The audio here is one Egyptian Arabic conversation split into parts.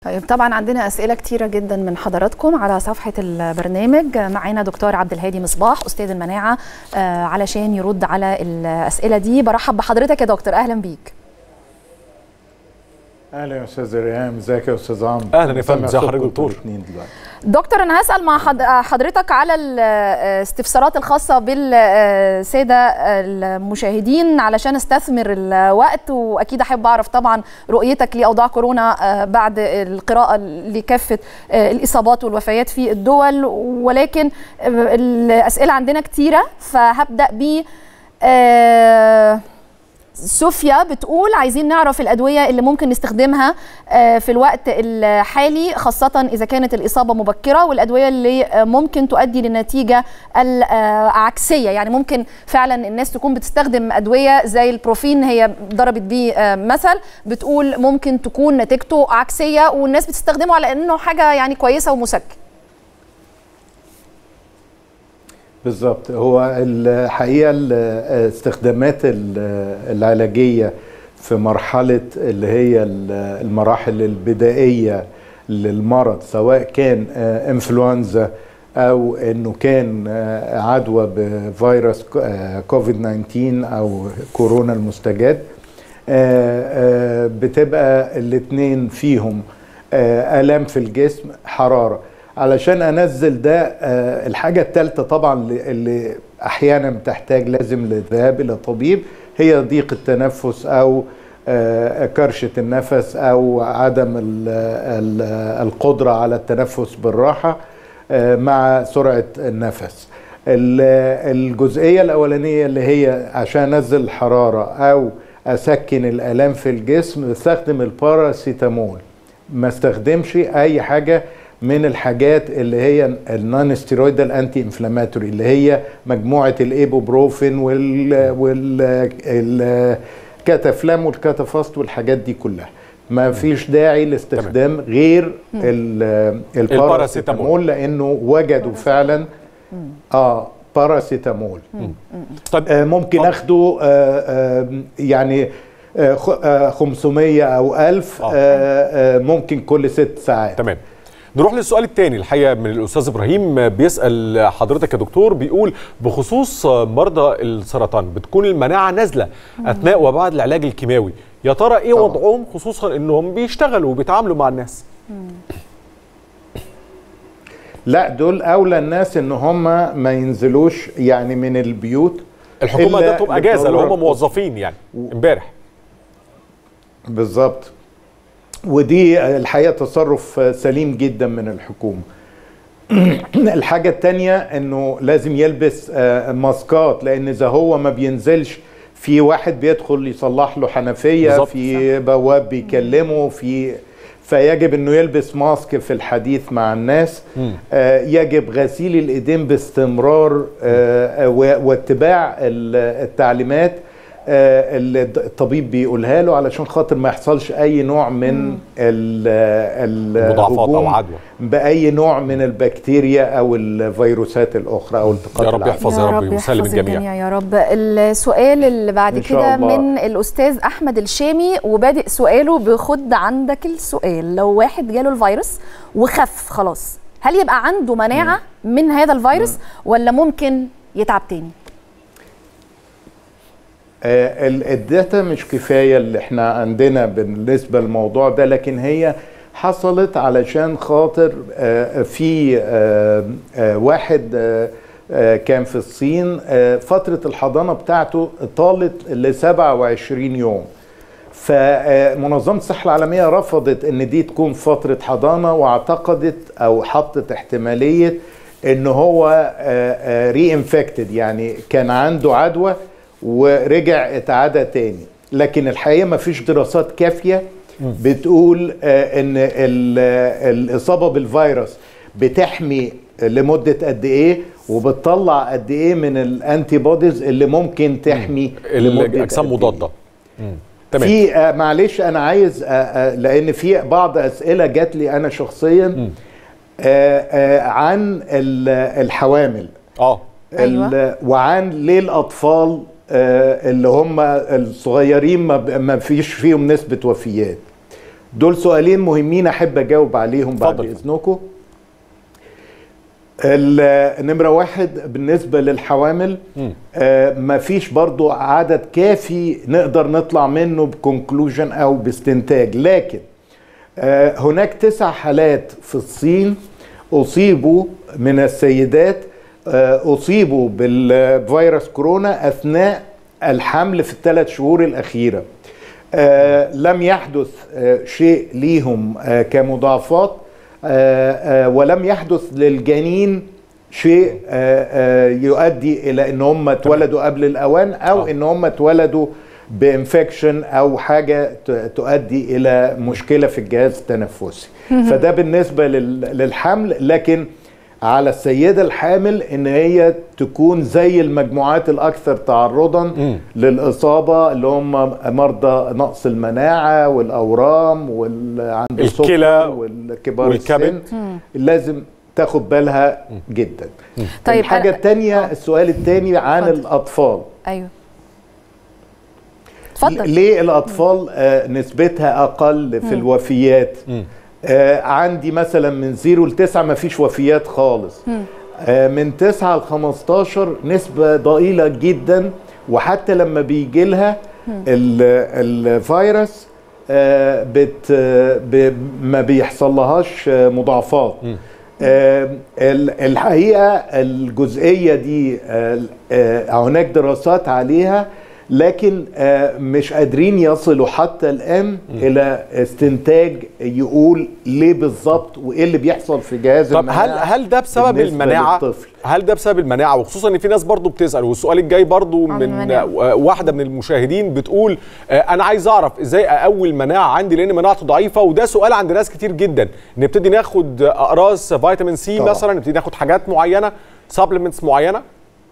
طيب طبعا عندنا اسئله كتيره جدا من حضراتكم على صفحه البرنامج معانا دكتور عبد الهادي مصباح استاذ المناعه آه، علشان يرد على الاسئله دي برحب بحضرتك يا دكتور اهلا بيك اهلا يا استاذ ريهام ازيك يا استاذ عمرو أهلاً يا فندم. سامع ازي حضرتك صوتكم دكتور؟ الاتنين دلوقتي. دكتور انا هسال مع حض- حضرتك على الاستفسارات الخاصه بالساده المشاهدين علشان استثمر الوقت واكيد احب اعرف طبعا رؤيتك لاوضاع كورونا بعد القراءه لكافه الاصابات والوفيات في الدول ولكن الاسئله عندنا كتيره فهبدا ب آه، صوفيا بتقول عايزين نعرف الأدوية اللي ممكن نستخدمها آه، في الوقت الحالي خاصة إذا كانت الإصابة مبكرة والأدوية اللي آه، ممكن تؤدي للنتيجة العكسية يعني ممكن فعلا الناس تكون بتستخدم أدوية زي البروفين هي ضربت بيه آه، مثل بتقول ممكن تكون نتيجته عكسية والناس بتستخدمه على أنه حاجة يعني كويسة ومسكن بالظبط هو الحقيقه الاستخدامات ال- العلاجيه في مرحله اللي هي ال- المراحل البدائيه للمرض سواء كان آه، انفلونزا او انه كان آه، عدوى بفيروس كو- آه، كوفيد 19 او كورونا المستجد آه، آه، بتبقى الاثنين فيهم آه، الام في الجسم حراره علشان انزل ده آه، الحاجه الثالثه طبعا اللي- اللي احيانا بتحتاج لازم للذهاب الى طبيب هي ضيق التنفس او آه، كرشه النفس او عدم ال- ال- القدره على التنفس بالراحه آه، مع سرعه النفس ال- الجزئيه الاولانيه اللي هي عشان انزل الحراره او اسكن الالام في الجسم بستخدم الباراسيتامول ما استخدمش اي حاجه من الحاجات اللي هي النون ستيرويدال انتي انفلاماتوري اللي هي مجموعه الايبوبروفين وال وال الكاتافلام والكاتافاست والحاجات دي كلها ما فيش داعي لاستخدام غير ال- الباراسيتامول لانه وجدوا فعلا اه باراسيتامول طيب آه، ممكن اتفضل. اخده آه، آه، يعني آه، خ- آه، 500 او 1000 آه. آه، آه، ممكن كل ست ساعات تمام نروح للسؤال الثاني الحقيقه من الاستاذ ابراهيم بيسال حضرتك يا دكتور بيقول بخصوص مرضى السرطان بتكون المناعه نازله اثناء وبعد العلاج الكيماوي يا ترى ايه طبعا. وضعهم خصوصا انهم بيشتغلوا وبيتعاملوا مع الناس لا دول اولى الناس ان هم ما ينزلوش يعني من البيوت الحكومه إلا ده تبقى اجازه لو بالضرورة. هم موظفين يعني امبارح بالظبط ودي الحقيقه تصرف سليم جدا من الحكومه الحاجة التانية انه لازم يلبس آه، ماسكات لان اذا هو ما بينزلش في واحد بيدخل يصلح له حنفية بالظبط. في بواب بيكلمه في فيجب انه يلبس ماسك في الحديث مع الناس آه، يجب غسيل الايدين باستمرار آه، آه، و- واتباع ال- التعليمات آه، اللي الطبيب بيقولها له علشان خاطر ما يحصلش اي نوع من ال- مضاعفات أو الهجوم عدوى. باي نوع من البكتيريا او الفيروسات الاخرى او التقاط يا رب العدوى. يحفظ يا رب ويسلم يحفظ الجميع يا رب السؤال اللي بعد إن شاء كده الله. من الاستاذ احمد الشامي وبادئ سؤاله بخد عندك السؤال لو واحد جاله الفيروس وخف خلاص هل يبقى عنده مناعه من هذا الفيروس ولا ممكن يتعب تاني آه، ال- الداتا مش كفايه اللي احنا عندنا بالنسبه للموضوع ده لكن هي حصلت علشان خاطر آه، في آه، آه، واحد آه، آه، كان في الصين آه، فتره الحضانه بتاعته طالت ل 27 يوم فمنظمه الصحه العالميه رفضت ان دي تكون فتره حضانه واعتقدت او حطت احتماليه ان هو ري انفكتد يعني كان عنده عدوى ورجع اتعدى تاني لكن الحقيقه ما فيش دراسات كافيه بتقول آه، ان ال- الاصابه بالفيروس بتحمي لمده قد ايه وبتطلع قد ايه من الانتي بوديز اللي ممكن تحمي لمده الاجسام قد إيه. مضاده مم. تمام في آه معلش انا عايز آه آه لان في بعض اسئله جات لي انا شخصيا آه آه عن ال- الحوامل اه ال- وعن ليه الاطفال آه اللي هم الصغيرين ما ب- ما فيش فيهم نسبه وفيات دول سؤالين مهمين احب اجاوب عليهم بعد اتفضل. اذنكم ال- نمرة واحد بالنسبة للحوامل آه مفيش برضو عدد كافي نقدر نطلع منه بكونكلوجن أو باستنتاج لكن آه هناك تسع حالات في الصين أصيبوا من السيدات آه أصيبوا بالفيروس كورونا أثناء الحمل في الثلاث شهور الأخيرة آه لم يحدث آه شيء ليهم آه كمضاعفات آه آه ولم يحدث للجنين شيء آه آه يؤدي الى ان هم اتولدوا قبل الاوان او آه. ان هم اتولدوا بانفكشن او حاجه ت- تؤدي الى مشكله في الجهاز التنفسي فده بالنسبه لل- للحمل لكن على السيده الحامل ان هي تكون زي المجموعات الاكثر تعرضا للاصابه اللي هم مرضى نقص المناعه والاورام واللي عنده الكلى سكر والكبار والكبد. السن لازم تاخد بالها جدا طيب، الحاجه أنا- الثانيه السؤال الثاني عن اتفضل. الاطفال ايوه اتفضل ليه الاطفال آه نسبتها اقل في الوفيات آه عندي مثلا من 0 ل 9 ما فيش وفيات خالص آه من 9 ل 15 نسبه ضئيله جدا وحتى لما بيجي لها ال- الفيروس آه بت ب ما بيحصل لهاش آه، مضاعفات آه، ال- الحقيقه الجزئيه دي آه، آه، هناك دراسات عليها لكن آه، مش قادرين يصلوا حتى الان الى استنتاج يقول ليه بالظبط وايه اللي بيحصل في جهاز طب هل المناعة هل ده بسبب بالنسبة المناعه للطفل. هل ده بسبب المناعه وخصوصا ان في ناس برضو بتسال والسؤال الجاي برضو عن من المناعة. آه، واحده من المشاهدين بتقول آه، انا عايز اعرف ازاي اقوي المناعه عندي لان مناعتي ضعيفه وده سؤال عند ناس كتير جدا نبتدي ناخد اقراص فيتامين سي طبعا. مثلا نبتدي ناخد حاجات معينه سبلمنتس معينه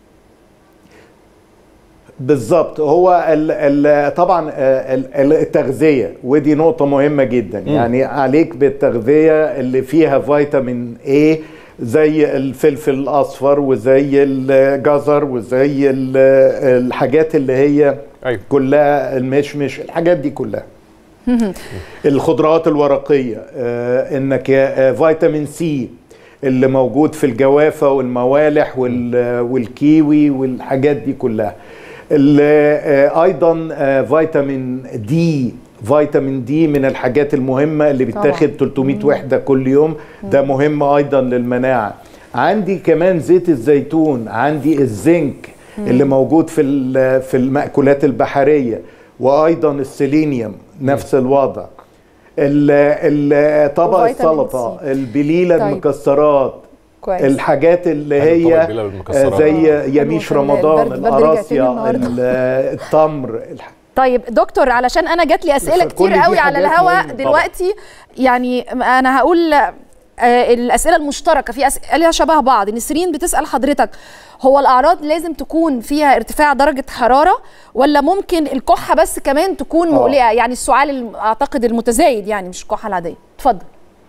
بالظبط هو ال ال طبعا آه، ال- ال- التغذيه ودي نقطه مهمه جدا م. يعني عليك بالتغذيه اللي فيها فيتامين A زي الفلفل الاصفر وزي الجزر وزي ال- الحاجات اللي هي أيوة. كلها المشمش الحاجات دي كلها الخضروات الورقيه آه، انك آه، فيتامين سي اللي موجود في الجوافه والموالح وال- والكيوي والحاجات دي كلها ال- آه، ايضا آه، فيتامين دي فيتامين دي من الحاجات المهمه اللي بتاخد 300 وحده كل يوم ده مهم ايضا للمناعه عندي كمان زيت الزيتون عندي الزنك اللي موجود في ال- في المأكولات البحريه وايضا السيلينيوم نفس الوضع ال- ال- طبق وفيتامين السلطه البليله طيب. المكسرات كويس الحاجات اللي حلو طبق هي البليلة بالمكسرات. آه، زي آه، يميش حلو. رمضان البرد- البرد رجع تاني القراصية النهاردة. ال- التمر الح- طيب دكتور علشان انا جات لي اسئله كل كتير دي قوي على حاجات الهوا مهمة. دلوقتي يعني انا هقول آه، الاسئله المشتركه في اسئله شبه بعض نسرين بتسال حضرتك هو الاعراض لازم تكون فيها ارتفاع درجه حراره ولا ممكن الكحه بس كمان تكون آه. مقلقه يعني السعال الم- اعتقد المتزايد يعني مش الكحه العاديه اتفضل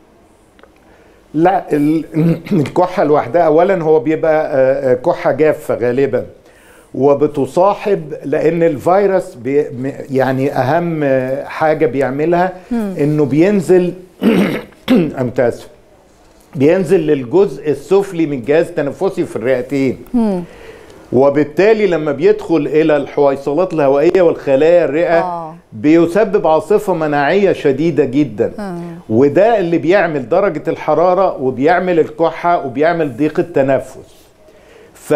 لا ال- الكحة لوحدها أولا هو بيبقى آه، آه، كحة جافة غالبا وبتصاحب لأن الفيروس بي م- يعني أهم آه، حاجة بيعملها إنه بينزل أنا متأسف بينزل للجزء السفلي من الجهاز التنفسي في الرئتين وبالتالي لما بيدخل الى الحويصلات الهوائيه والخلايا الرئه آه. بيسبب عاصفه مناعيه شديده جدا وده اللي بيعمل درجه الحراره وبيعمل الكحه وبيعمل ضيق التنفس ف 5%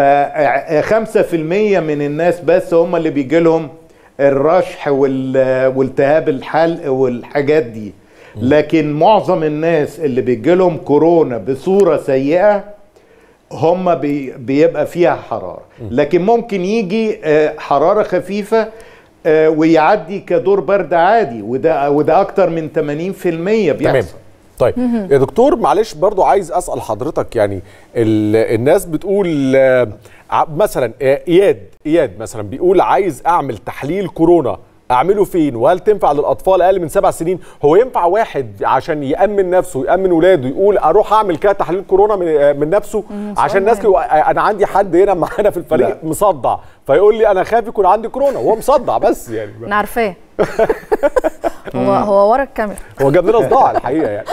من الناس بس هم اللي بيجي لهم الرشح وال- والتهاب الحلق والحاجات دي لكن معظم الناس اللي بيجي لهم كورونا بصوره سيئه هم بي بيبقى فيها حراره لكن ممكن يجي آه، حراره خفيفه آه، ويعدي كدور برد عادي وده وده اكتر من 80% تمام بيحصل طيب يا دكتور معلش برضو عايز اسال حضرتك يعني ال- الناس بتقول آه، ع- مثلا آه، اياد اياد مثلا بيقول عايز اعمل تحليل كورونا اعمله فين وهل تنفع للاطفال اقل من سبع سنين هو ينفع واحد عشان يامن نفسه ويامن ولاده يقول اروح اعمل كده تحليل كورونا من, من نفسه عشان الناس كده انا عندي حد هنا معانا في الفريق لا. مصدع فيقول لي انا خايف يكون عندي كورونا وهو مصدع بس يعني انا عارفاه هو هو ورا الكاميرا هو جاب لنا صداع الحقيقه يعني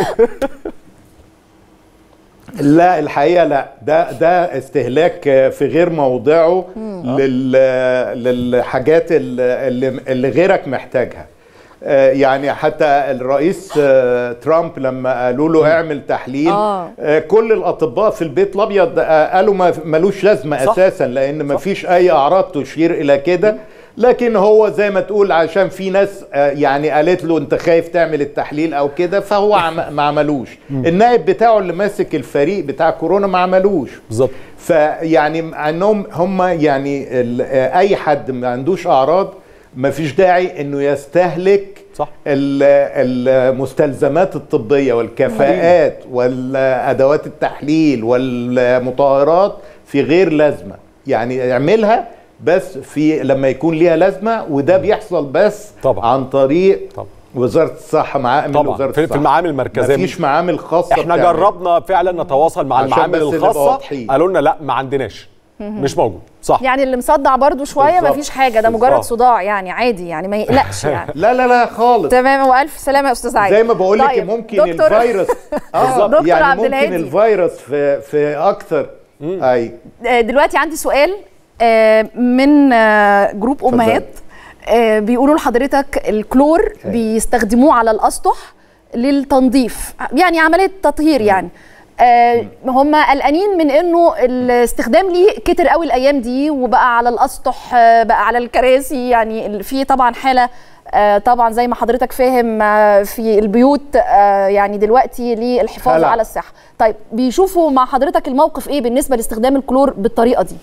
لا الحقيقه لا ده ده استهلاك في غير موضعه لل للحاجات اللي, اللي غيرك محتاجها آه، يعني حتى الرئيس آه، ترامب لما قالوا له اعمل تحليل آه. آه، كل الاطباء في البيت الابيض آه، قالوا ما ملوش لازمه صح. اساسا لان ما فيش اي اعراض تشير الى كده لكن هو زي ما تقول عشان في ناس آه، يعني قالت له انت خايف تعمل التحليل او كده فهو عم- ما عملوش النائب بتاعه اللي ماسك الفريق بتاع كورونا ما عملوش بالظبط فيعني انهم هم يعني ال- آه، اي حد ما عندوش اعراض ما فيش داعي انه يستهلك صح. ال- المستلزمات الطبيه والكفاءات والادوات التحليل والمطهرات في غير لازمه يعني اعملها بس في لما يكون ليها لازمه وده بيحصل بس طبعا. عن طريق طبعا. وزاره الصحه معامل طبعا وزاره في, الصحه في المعامل المركزيه مفيش معامل خاصه احنا بتعمل. جربنا فعلا نتواصل مع عشان المعامل بس نبقى الخاصه واضحين. قالوا لنا لا ما عندناش مش موجود صح يعني اللي مصدع برضو شويه بالظبط. مفيش حاجه ده مجرد بالظبط. صداع يعني عادي يعني ما يقلقش يعني لا لا لا خالص تمام والف سلامه يا استاذ عادل زي ما بقول لك طيب، ممكن دكتور- الفيروس اه دكتور يعني عبد ممكن الهادي. الفيروس في في اكتر اي آه، دلوقتي عندي سؤال آه، من آه، جروب امهات آه، بيقولوا لحضرتك الكلور أي. بيستخدموه على الاسطح للتنظيف يعني عمليه تطهير يعني آه، هم قلقانين من انه الاستخدام ليه كتر قوي الايام دي وبقى على الاسطح آه، بقى على الكراسي يعني ال- في طبعا حاله آه، طبعا زي ما حضرتك فاهم آه، في البيوت آه، يعني دلوقتي للحفاظ هلع. على الصحه طيب بيشوفوا مع حضرتك الموقف ايه بالنسبه لاستخدام الكلور بالطريقه دي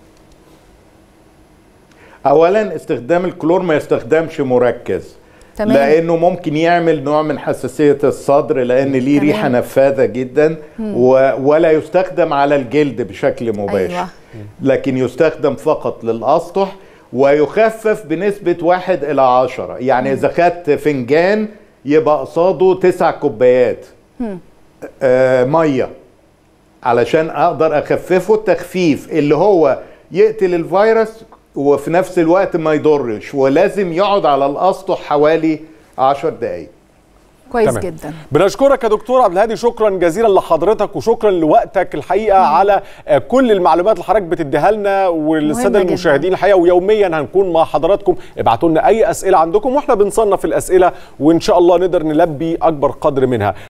اولا استخدام الكلور ما يستخدمش مركز تمام. لانه ممكن يعمل نوع من حساسيه الصدر لان ليه تمام. ريحه نفاذه جدا و... ولا يستخدم على الجلد بشكل مباشر أيوة. لكن يستخدم فقط للاسطح ويخفف بنسبه واحد الى عشرة يعني اذا خدت فنجان يبقى قصاده تسع كوبايات آه ميه علشان اقدر اخففه التخفيف اللي هو يقتل الفيروس وفي نفس الوقت ما يضرش ولازم يقعد على الاسطح حوالي 10 دقايق كويس تمام. جدا بنشكرك يا دكتور عبد الهادي شكرا جزيلا لحضرتك وشكرا لوقتك الحقيقه على آه، كل المعلومات اللي حضرتك بتديها لنا وللساده مهمة جداً. المشاهدين الحقيقه ويوميا هنكون مع حضراتكم ابعتوا لنا اي اسئله عندكم واحنا بنصنف الاسئله وان شاء الله نقدر نلبي اكبر قدر منها